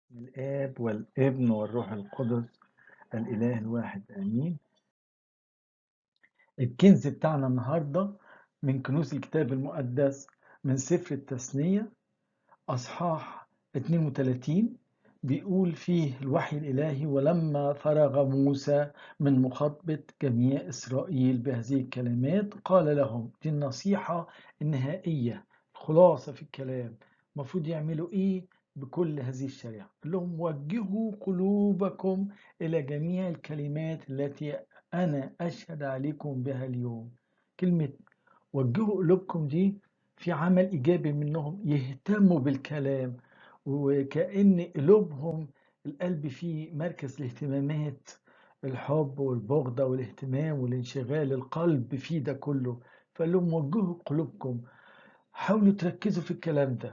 الآب والابن والروح القدس الإله الواحد آمين الكنز بتاعنا النهاردة من كنوز الكتاب المقدس من سفر التثنية أصحاح 32 بيقول فيه الوحي الإلهي ولما فرغ موسى من مخاطبة جميع إسرائيل بهذه الكلمات قال لهم دي النصيحة النهائية الخلاصة في الكلام المفروض يعملوا إيه بكل هذه الشريعة قال لهم وجهوا قلوبكم إلى جميع الكلمات التي أنا أشهد عليكم بها اليوم كلمة وجهوا قلوبكم دي في عمل إيجابي منهم يهتموا بالكلام وكأن قلوبهم القلب فيه مركز الاهتمامات الحب والبغضة والاهتمام والانشغال القلب فيه ده كله فقال لهم وجهوا قلوبكم حاولوا تركزوا في الكلام ده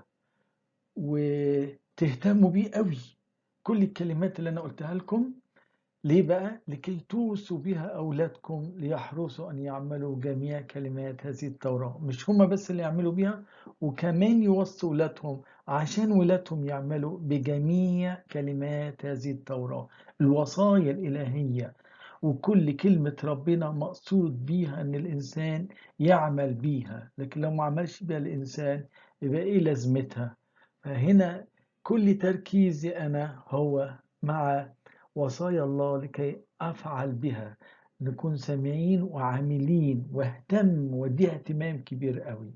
وتهتموا بيه قوي كل الكلمات اللي انا قلتها لكم ليه بقى لكي توصوا بها اولادكم ليحرصوا ان يعملوا جميع كلمات هذه التوراة مش هما بس اللي يعملوا بيها وكمان يوصوا ولادهم عشان ولادهم يعملوا بجميع كلمات هذه التوراة الوصايا الإلهية وكل كلمة ربنا مقصود بيها ان الانسان يعمل بيها لكن لو ما عملش بيها الانسان يبقى ايه لازمتها فهنا كل تركيزي أنا هو مع وصايا الله لكي أفعل بها نكون سامعين وعاملين واهتم وديها اهتمام كبير قوي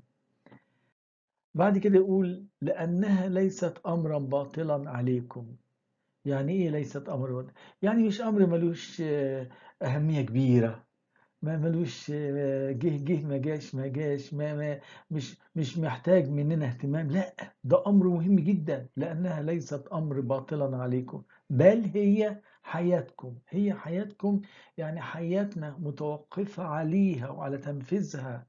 بعد كده يقول لأنها ليست أمرا باطلا عليكم يعني إيه ليست أمر باطلا؟ يعني مش أمر ملوش أهمية كبيرة ما ملوش جه جه ما جاش ما جاش ما, ما مش مش محتاج مننا اهتمام لا ده امر مهم جدا لانها ليست امر باطلا عليكم بل هي حياتكم هي حياتكم يعني حياتنا متوقفة عليها وعلى تنفيذها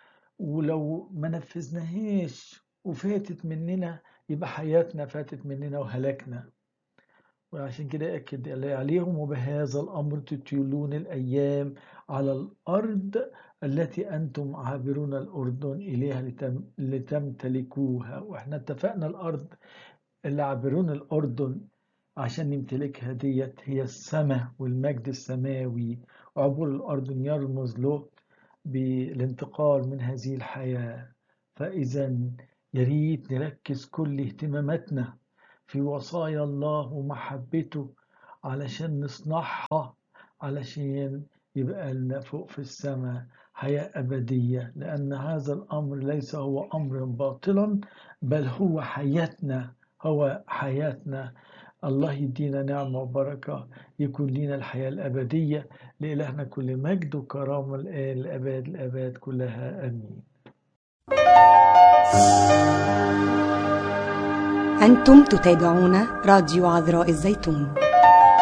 ولو ما نفذناهاش وفاتت مننا يبقى حياتنا فاتت مننا وهلكنا وعشان كده أكد عليهم وبهذا الأمر تطيلون الأيام على الأرض التي أنتم عابرون الأردن إليها لتم لتمتلكوها وإحنا اتفقنا الأرض اللي عابرون الأردن عشان نمتلكها ديت هي السماء والمجد السماوي وعبور الأردن يرمز له بالانتقال من هذه الحياة فإذا يريد نركز كل اهتماماتنا في وصايا الله ومحبته علشان نصنعها علشان يبقى لنا فوق في السماء حياة أبدية لأن هذا الأمر ليس هو أمر باطلا بل هو حياتنا هو حياتنا الله يدينا نعمة وبركة يكون لنا الحياة الأبدية لإلهنا كل مجد وكرامة الآن الأباد الأباد كلها آمين أنتم تتابعون راديو عذراء الزيتون